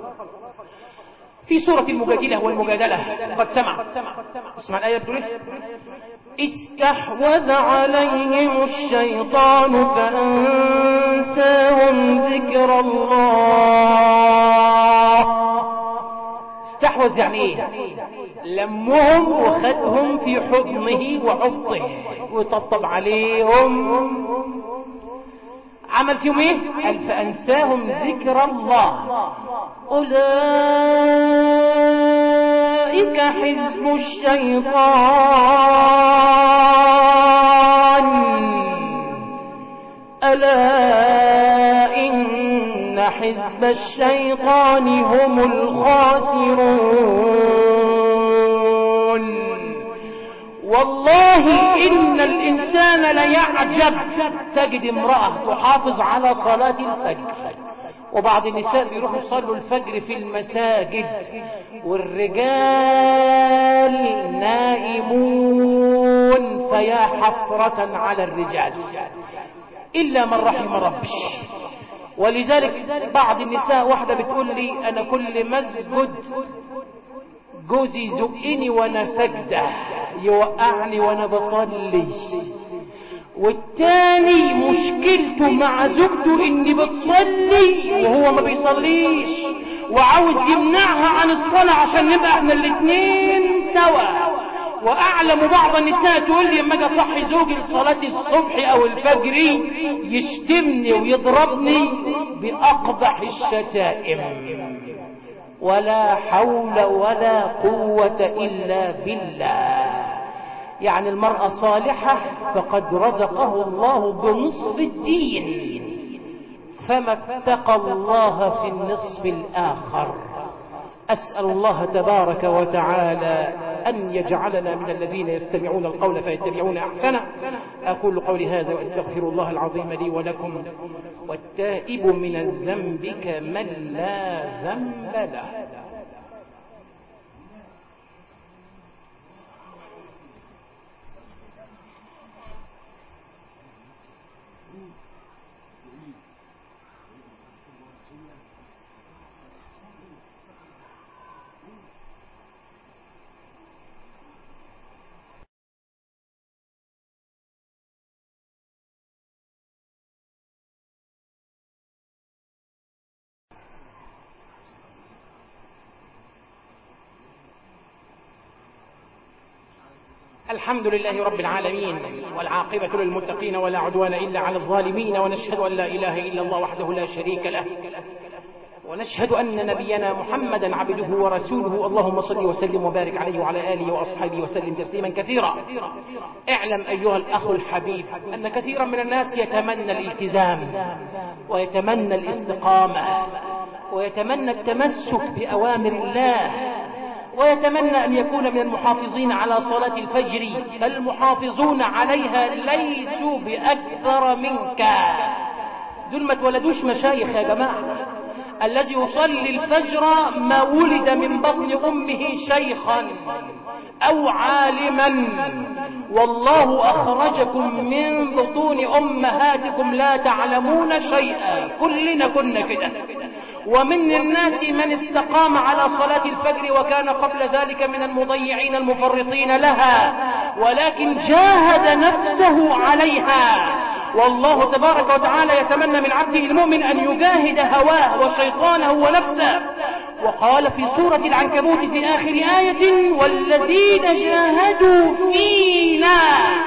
Speaker 3: في سورة المجادلة والمجادلة قد سمع اسمع الآية بتقول ايه استحوذ عليهم الشيطان فأنساهم ذكر الله استحوذ يعني ايه لمهم وخدهم في حضنه وعبطه وطبطب عليهم عمل فيهم ايه قال فأنساهم ذكر الله أولئك حزب الشيطان ألا إن حزب الشيطان هم الخاسرون والله إن الإنسان ليعجب تجد امرأة تحافظ على صلاة الفجر وبعض النساء بيروحوا يصلوا الفجر في المساجد والرجال نائمون فيا حسرة على الرجال إلا من رحم ربي ولذلك بعض النساء واحدة بتقول لي أنا كل مسجد جوزي زقني وانا سجدة يوقعني وانا بصلي والتاني مشكلته مع زوجته اني بتصلي وهو ما بيصليش وعاوز يمنعها عن الصلاة عشان نبقى احنا الاتنين سوا واعلم بعض النساء تقول لي اما اجي اصحي زوجي لصلاة الصبح او الفجر يشتمني ويضربني باقبح الشتائم ولا حول ولا قوة إلا بالله يعني المرأة صالحة فقد رزقه الله بنصف الدين فما اتقى الله في النصف الآخر أسأل الله تبارك وتعالى أن يجعلنا من الذين يستمعون القول فيتبعون أحسنه أقول قولي هذا وأستغفر الله العظيم لي ولكم والتائب من الذنب كمن لا ذنب له الحمد لله رب العالمين والعاقبة للمتقين ولا عدوان إلا على الظالمين ونشهد أن لا إله إلا الله وحده لا شريك له ونشهد أن نبينا محمدا عبده ورسوله اللهم صل وسلم وبارك عليه وعلى آله وأصحابه وسلم تسليما كثيرا اعلم أيها الأخ الحبيب أن كثيرا من الناس يتمنى الالتزام ويتمنى الاستقامة ويتمنى التمسك بأوامر الله ويتمنى أن يكون من المحافظين على صلاة الفجر فالمحافظون عليها ليسوا بأكثر منك دول ما تولدوش مشايخ يا جماعة الذي يصلي الفجر ما ولد من بطن أمه شيخا أو عالما والله أخرجكم من بطون أمهاتكم لا تعلمون شيئا كلنا كنا كده ومن الناس من استقام على صلاة الفجر وكان قبل ذلك من المضيعين المفرطين لها ولكن جاهد نفسه عليها والله تبارك وتعالى يتمنى من عبده المؤمن أن يجاهد هواه وشيطانه ونفسه وقال في سورة العنكبوت في آخر آية والذين جاهدوا فينا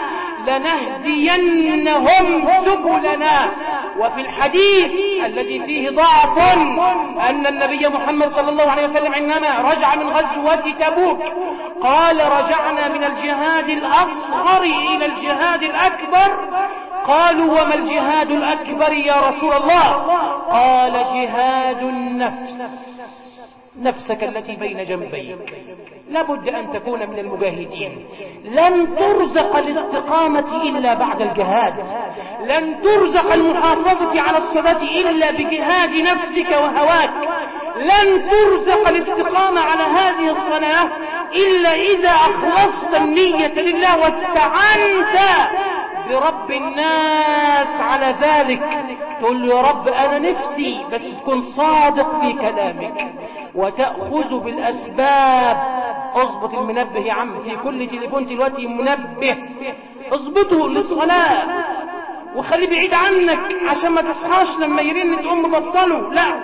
Speaker 3: لنهدينهم سبلنا وفي الحديث الذي فيه ضعف أن النبي محمد صلى الله عليه وسلم عندما رجع من غزوة تبوك قال رجعنا من الجهاد الأصغر إلى الجهاد الأكبر قالوا وما الجهاد الأكبر يا رسول الله قال جهاد النفس نفسك التي بين جنبيك لابد أن تكون من المجاهدين لن ترزق الاستقامة إلا بعد الجهاد لن ترزق المحافظة على الصلاة إلا بجهاد نفسك وهواك لن ترزق الاستقامة على هذه الصلاة إلا إذا أخلصت النية لله واستعنت برب الناس على ذلك تقول له يا رب أنا نفسي بس تكون صادق في كلامك وتأخذ بالأسباب اضبط المنبه يا عم في كل تليفون دلوقتي منبه اضبطه للصلاة وخليه بعيد عنك عشان ما تصحاش لما يرن تقوم مبطله لا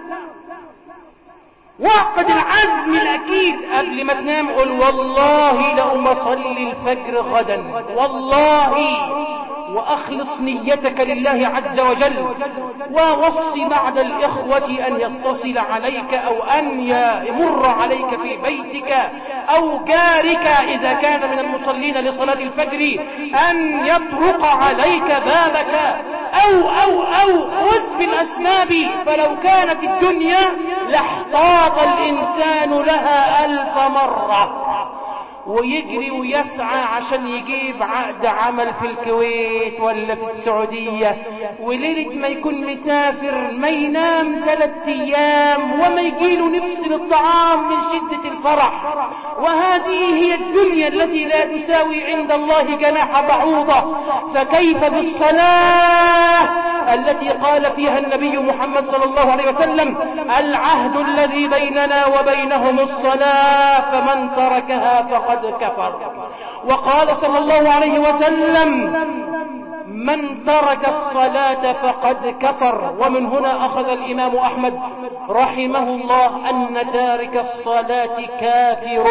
Speaker 3: وعقد العزم الأكيد قبل ما تنام قل والله لأم أصلي الفجر غدا والله وأخلص نيتك لله عز وجل ووصي بعد الإخوة أن يتصل عليك أو أن يمر عليك في بيتك أو جارك إذا كان من المصلين لصلاة الفجر أن يطرق عليك بابك أو أو أو خذ بالأسباب فلو كانت الدنيا لاحتاط الإنسان لها ألف مرة ويجري ويسعى عشان يجيب عقد عمل في الكويت ولا في السعودية وليلة ما يكون مسافر ما ينام ثلاث ايام وما يجيله نفس للطعام من شدة الفرح وهذه هي الدنيا التي لا تساوي عند الله جناح بعوضة فكيف بالصلاة التي قال فيها النبي محمد صلى الله عليه وسلم العهد الذي بيننا وبينهم الصلاة فمن تركها فقد كفر وقال صلى الله عليه وسلم من ترك الصلاة فقد كفر ومن هنا أخذ الإمام أحمد رحمه الله أن تارك الصلاة كافر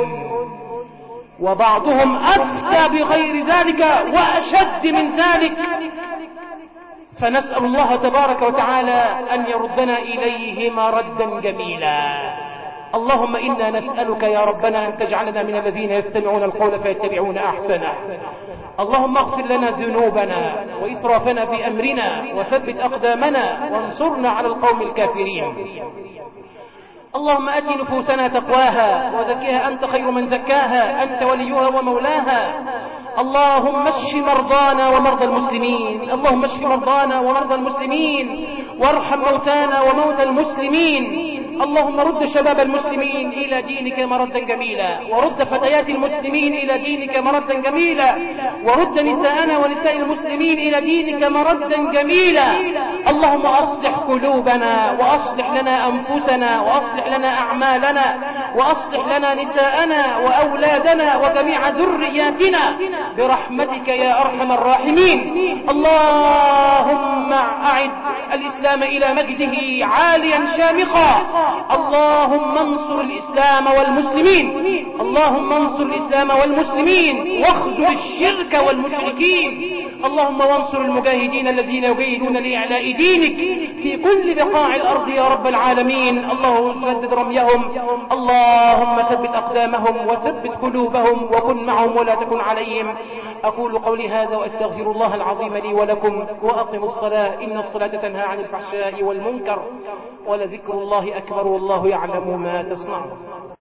Speaker 3: وبعضهم أفتى بغير ذلك وأشد من ذلك فنسأل الله تبارك وتعالى أن يردنا إليه مردا جميلا اللهم إنا نسألك يا ربنا أن تجعلنا من الذين يستمعون القول فيتبعون أحسنه اللهم اغفر لنا ذنوبنا وإسرافنا في أمرنا وثبت أقدامنا وانصرنا على القوم الكافرين اللهم أت نفوسنا تقواها وزكها أنت خير من زكاها أنت وليها ومولاها اللهم اشف مرضانا ومرضى المسلمين اللهم اشف مرضانا ومرضى المسلمين وارحم موتانا وموتى المسلمين اللهم رد شباب المسلمين إلى دينك مردا جميلا ورد فتيات المسلمين إلى دينك مردا جميلا ورد نساءنا ونساء المسلمين إلى دينك مردا جميلا اللهم أصلح قلوبنا وأصلح لنا أنفسنا وأصلح لنا أعمالنا وأصلح لنا نساءنا وأولادنا وجميع ذرياتنا برحمتك يا أرحم الراحمين اللهم أعد الإسلام إلى مجده عاليا شامخا اللهم انصر الإسلام والمسلمين اللهم انصر الإسلام والمسلمين واخذل الشرك والمشركين اللهم وانصر المجاهدين الذين يجاهدون لإعلاء دينك في كل بقاع الأرض يا رب العالمين اللهم سدد رميهم اللهم ثبت أقدامهم وثبت قلوبهم وكن معهم ولا تكن عليهم أقول قولي هذا وأستغفر الله العظيم لي ولكم وأقم الصلاة إن الصلاة تنهى عن الفحشاء والمنكر ولذكر الله أكبر والله يعلم ما تصنعون